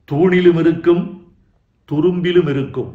தூணிலும் இருக்கும் துரும்பிலும் இருக்கும்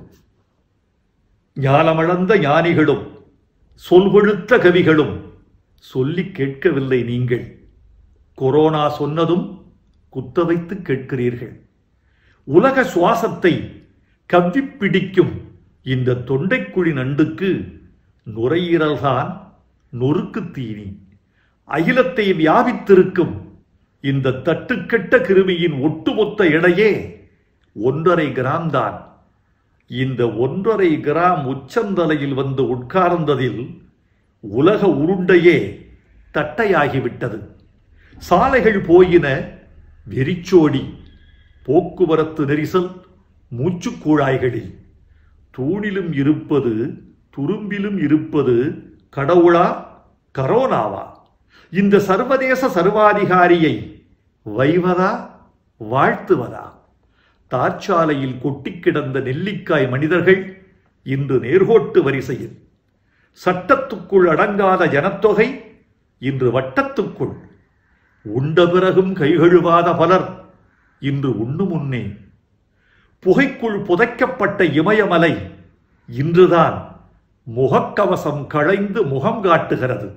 ஞானமளந்த ஞானிகளும் சொல்வழுத்த கவிகளும் சொல்லிக் கேட்கவில்லை நீங்கள் கொரோனா சொன்னதும் குத்த வைத்து கேட்கிறீர்கள் உலக சுவாசத்தை கவ்விப் பிடிக்கும் இந்த தொண்டைக்குழி நண்டுக்கு நுரையீரல்தான் நொறுக்கு தீனி அகிலத்தை வியாபித்திருக்கும் இந்த தட்டுக்கெட்ட கிருமியின் ஒட்டுமொத்த எடையே ஒன்றரை கிராம் தான் இந்த ஒன்றரை கிராம் உச்சந்தலையில் வந்து உட்கார்ந்ததில் உலக உருண்டையே தட்டையாகிவிட்டது சாலைகள் போயின வெறிச்சோடி போக்குவரத்து நெரிசல் மூச்சுக்குழாய்களில் தூணிலும் இருப்பது துரும்பிலும் இருப்பது கடவுளா கரோனாவா இந்த சர்வதேச சர்வாதிகாரியை வைவதா வாழ்த்துவதா தார்ச்சாலையில் கொட்டிக் கிடந்த நெல்லிக்காய் மனிதர்கள் இன்று நேர்கோட்டு வரிசையில் சட்டத்துக்குள் அடங்காத ஜனத்தொகை இன்று வட்டத்துக்குள் உண்ட பிறகும் கைகழுவாத பலர் இன்று உண்ணு முன்னே புகைக்குள் புதைக்கப்பட்ட இமயமலை இன்றுதான் முகக்கவசம் களைந்து முகம் காட்டுகிறது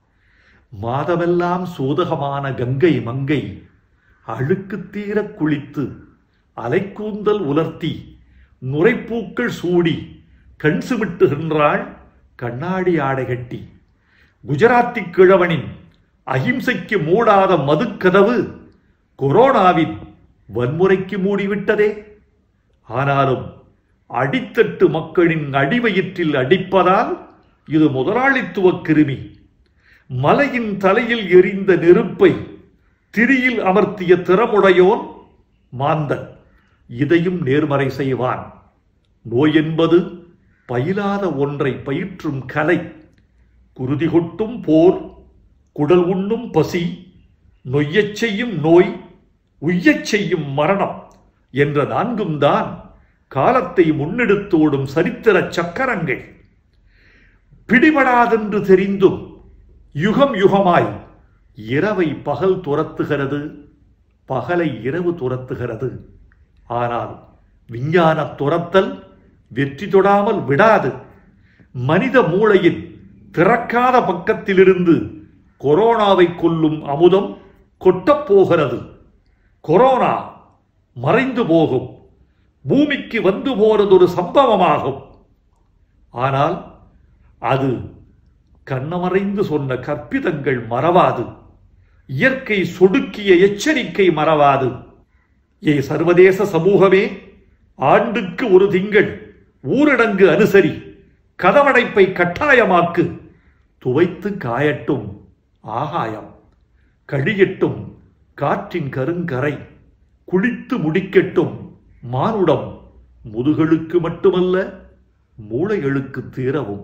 மாதமெல்லாம் சூதகமான கங்கை மங்கை அழுக்கு தீரக் குளித்து அலைக்கூந்தல் உலர்த்தி நுரைப்பூக்கள் சூடி கண் சிமிட்டுகின்றாள் கண்ணாடி ஆடை கட்டி குஜராத்தி கிழவனின் அகிம்சைக்கு மூடாத மதுக்கதவு கொரோனாவின் வன்முறைக்கு மூடிவிட்டதே ஆனாலும் அடித்தட்டு மக்களின் அடிவயிற்றில் அடிப்பதால் இது முதலாளித்துவ கிருமி மலையின் தலையில் எரிந்த நெருப்பை திரியில் அமர்த்திய திறமுடையோன் மாந்தன் இதையும் நேர்மறை செய்வான் நோய் என்பது பயிலாத ஒன்றை பயிற்றும் கலை குருதி கொட்டும் போர் குடல் உண்ணும் பசி நொய்யச் செய்யும் நோய் உய்யச் செய்யும் மரணம் என்ற நான்கும் தான் காலத்தை முன்னெடுத்தோடும் சரித்திர சக்கரங்கள் பிடிபடாதென்று தெரிந்தும் யுகம் யுகமாய் இரவை பகல் துரத்துகிறது பகலை இரவு துரத்துகிறது ஆனால் விஞ்ஞான துரத்தல் வெற்றி தொடாமல் விடாது மனித மூளையின் திறக்காத பக்கத்திலிருந்து கொரோனாவை கொல்லும் அமுதம் கொட்டப் போகிறது கொரோனா மறைந்து போகும் பூமிக்கு வந்து போறதொரு சம்பவமாகும் ஆனால் அது கண்ணமறைந்து சொன்ன கற்பிதங்கள் மறவாது இயற்கை சொடுக்கிய எச்சரிக்கை மறவாது ஏ சர்வதேச சமூகமே ஆண்டுக்கு ஒரு திங்கள் ஊரடங்கு அனுசரி கதவடைப்பை கட்டாயமாக்கு துவைத்து காயட்டும் ஆகாயம் கழியட்டும் காற்றின் கருங்கரை குளித்து முடிக்கட்டும் மானுடம் முதுகளுக்கு மட்டுமல்ல மூளைகளுக்கு தீரவும்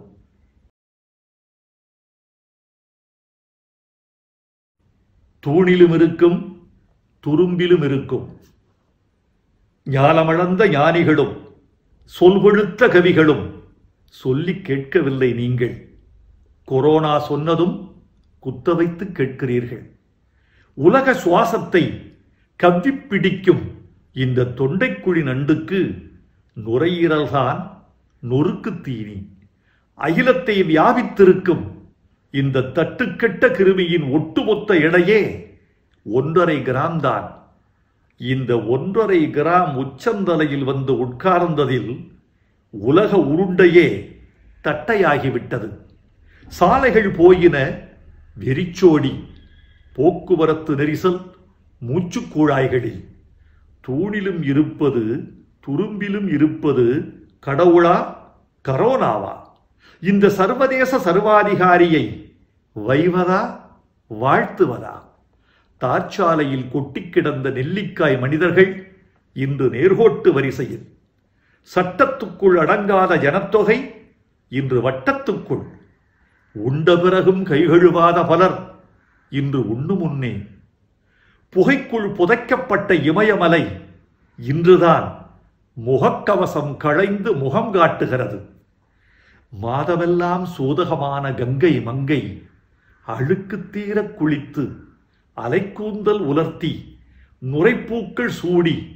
தூணிலும் இருக்கும் துரும்பிலும் இருக்கும் ஞானமளந்த ஞானிகளும் சொல்வழுத்த கவிகளும் சொல்லிக் கேட்கவில்லை நீங்கள் கொரோனா சொன்னதும் குத்த வைத்து கேட்கிறீர்கள் உலக சுவாசத்தை கவ்விப் பிடிக்கும் இந்த தொண்டைக்குழி நண்டுக்கு நுரையீரல்தான் நொறுக்கு தீனி அகிலத்தை வியாபித்திருக்கும் இந்த தட்டுக்கெட்ட கிருமியின் ஒட்டுமொத்த எடையே ஒன்றரை கிராம் தான் இந்த ஒன்றரை கிராம் உச்சந்தலையில் வந்து உட்கார்ந்ததில் உலக உருண்டையே தட்டையாகிவிட்டது சாலைகள் போயின வெறிச்சோடி போக்குவரத்து நெரிசல் மூச்சுக்குழாய்களில் தூணிலும் இருப்பது துரும்பிலும் இருப்பது கடவுளா கரோனாவா இந்த சர்வதேச சர்வாதிகாரியை வைவதா வாழ்த்துவதா தார்ச்சாலையில் கொட்டிக் கிடந்த நெல்லிக்காய் மனிதர்கள் இன்று நேர்கோட்டு வரிசையில் சட்டத்துக்குள் அடங்காத ஜனத்தொகை இன்று வட்டத்துக்குள் உண்ட பிறகும் கைகழுவாத பலர் இன்று உண்ணு முன்னே புகைக்குள் புதைக்கப்பட்ட இமயமலை இன்றுதான் முகக்கவசம் களைந்து முகம் காட்டுகிறது மாதமெல்லாம் சூதகமான கங்கை மங்கை அழுக்கு தீரக் குளித்து அலைக்கூந்தல் உலர்த்தி நுரைப்பூக்கள் சூடி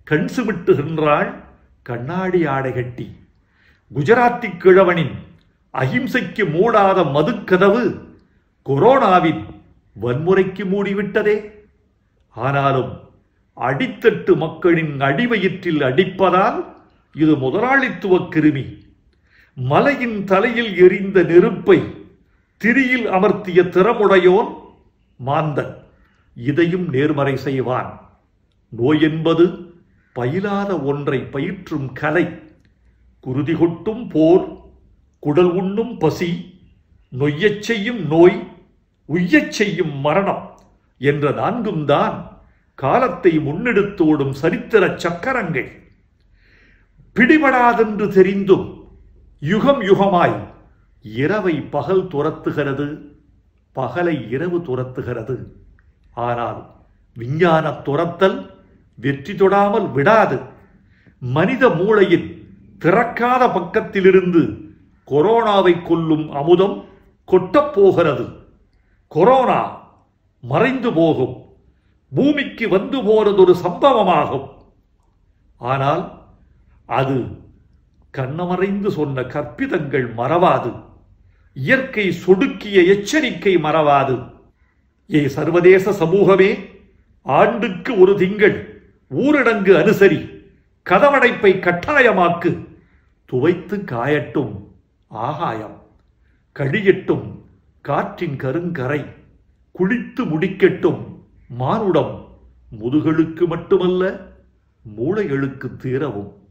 கண் சிமிட்டுகின்றாள் கண்ணாடி ஆடை கட்டி குஜராத்தி கிழவனின் அகிம்சைக்கு மூடாத மதுக்கதவு கொரோனாவின் வன்முறைக்கு மூடிவிட்டதே ஆனாலும் அடித்தட்டு மக்களின் அடிவயிற்றில் அடிப்பதால் இது முதலாளித்துவ கிருமி மலையின் தலையில் எரிந்த நெருப்பை திரியில் அமர்த்திய திறமுடையோன் மாந்தன் இதையும் நேர்மறை செய்வான் நோய் என்பது பயிலாத ஒன்றை பயிற்றும் கலை குருதி கொட்டும் போர் குடல் உண்ணும் பசி நொய்யச் செய்யும் நோய் உய்யச் செய்யும் மரணம் என்ற நான்கும் தான் காலத்தை முன்னெடுத்தோடும் சரித்திர சக்கரங்கள் பிடிபடாதென்று தெரிந்தும் யுகம் யுகமாய் இரவை பகல் துரத்துகிறது பகலை இரவு துரத்துகிறது ஆனால் விஞ்ஞான துரத்தல் வெற்றி தொடாமல் விடாது மனித மூளையின் திறக்காத பக்கத்திலிருந்து கொரோனாவை கொல்லும் அமுதம் கொட்டப் போகிறது கொரோனா மறைந்து போகும் பூமிக்கு வந்து போறது ஒரு சம்பவமாகும் ஆனால் அது கண்ணமறைந்து சொன்ன கற்பிதங்கள் மறவாது இயற்கை சொடுக்கிய எச்சரிக்கை மறவாது ஏ சர்வதேச சமூகமே ஆண்டுக்கு ஒரு திங்கள் ஊரடங்கு அனுசரி கதவடைப்பை கட்டாயமாக்கு துவைத்து காயட்டும் ஆகாயம் கழியட்டும் காற்றின் கருங்கரை குளித்து முடிக்கட்டும் மானுடம் முதுகளுக்கு மட்டுமல்ல மூளைகளுக்கு தீரவும்